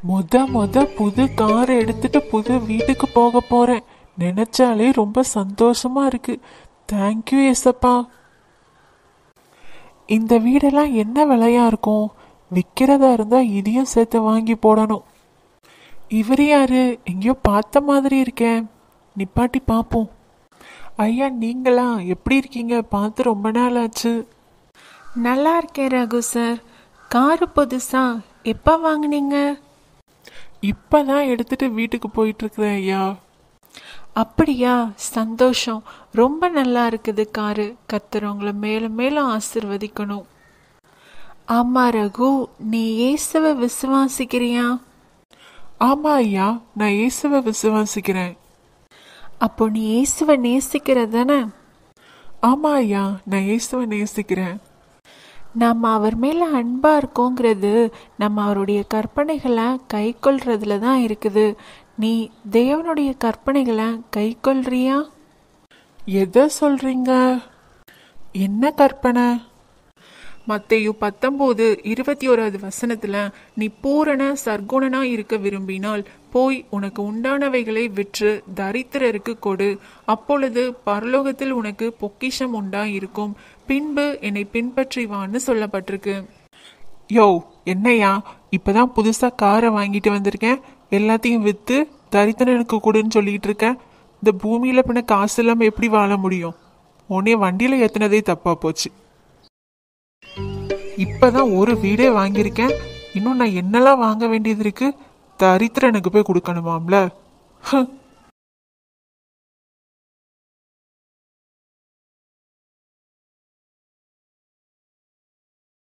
முத முத புது கார் எடுத்துட்டு புது வீட்டுக்கு போக போறேன் நினைச்சாலே ரொம்ப சந்தோஷமா இருக்கு தேங்க்யூ எசப்பா இந்த வீடெல்லாம் என்ன விலையா இருக்கும் விற்கிறதா இருந்தா இதையும் சேர்த்து வாங்கி போடணும் இவர் யாரு எங்கேயோ பார்த்த மாதிரி இருக்கேன் நிப்பாட்டி பார்ப்போம் ஐயா நீங்களா எப்படி இருக்கீங்க பார்த்து ரொம்ப நாள் ஆச்சு நல்லா இருக்கேன் ரகு சார் காரு புதுசா எப்போ வாங்குனீங்க இப்பதான் எடுத்துட்டு வீட்டுக்கு போயிட்டு இருக்கிறேன் ஐயா அப்படியா சந்தோஷம் ரொம்ப நல்லா இருக்குது காரு கர்த்தர் உங்களை மேலும் மேலும் ஆசிர்வதிக்கணும் ஆமா ரகு நீ இயேசுவை விசுவாசிக்கிறியா ஆமா ஐயா நான் இயேசுவை விசுவாசிக்கிறேன் அப்போ நீ இயேசுவை நேசிக்கிற தானே ஆமா ஐயா நான் இயேசுவை நேசிக்கிறேன் நம்ம அவர் மேல அன்பா இருக்கோங்கிறது நம்ம அவருடைய கற்பனைகளை கை கொள்றதுல தான் இருக்குது நீ தேவனுடைய கற்பனைகளை கை கொள்றியா எதை சொல்றீங்க என்ன கற்பனை மத்தேயு பத்தொன்பது இருபத்தி ஓராவது வசனத்துல நீ பூரண சர்க்குணனா இருக்க விரும்பினால் போய் உனக்கு உண்டானவைகளை விற்று தரித்திரருக்கு கொடு அப்பொழுது பரலோகத்தில் உனக்கு பொக்கிஷம் உண்டாயிருக்கும் பின்பு என்னை பின்பற்றி வான்னு சொல்லப்பட்டிருக்கு யோ என்னையா இப்பதான் புதுசா காரை வாங்கிட்டு வந்திருக்கேன் எல்லாத்தையும் வித்து தரித்திரனுக்கு கொடுன்னு சொல்லிட்டு இருக்கேன் இந்த பூமியில பின்ன காசு இல்லாம எப்படி வாழ முடியும் உன்னைய வண்டியில ஏத்துனதே தப்பா போச்சு இப்பதான் ஒரு வீடே வாங்கியிருக்கேன் இன்னும் நான் என்னெல்லாம் வாங்க வேண்டியது இருக்கு தரித்திரனுக்கு போய் கொடுக்கணுமாம்ல ஹ்.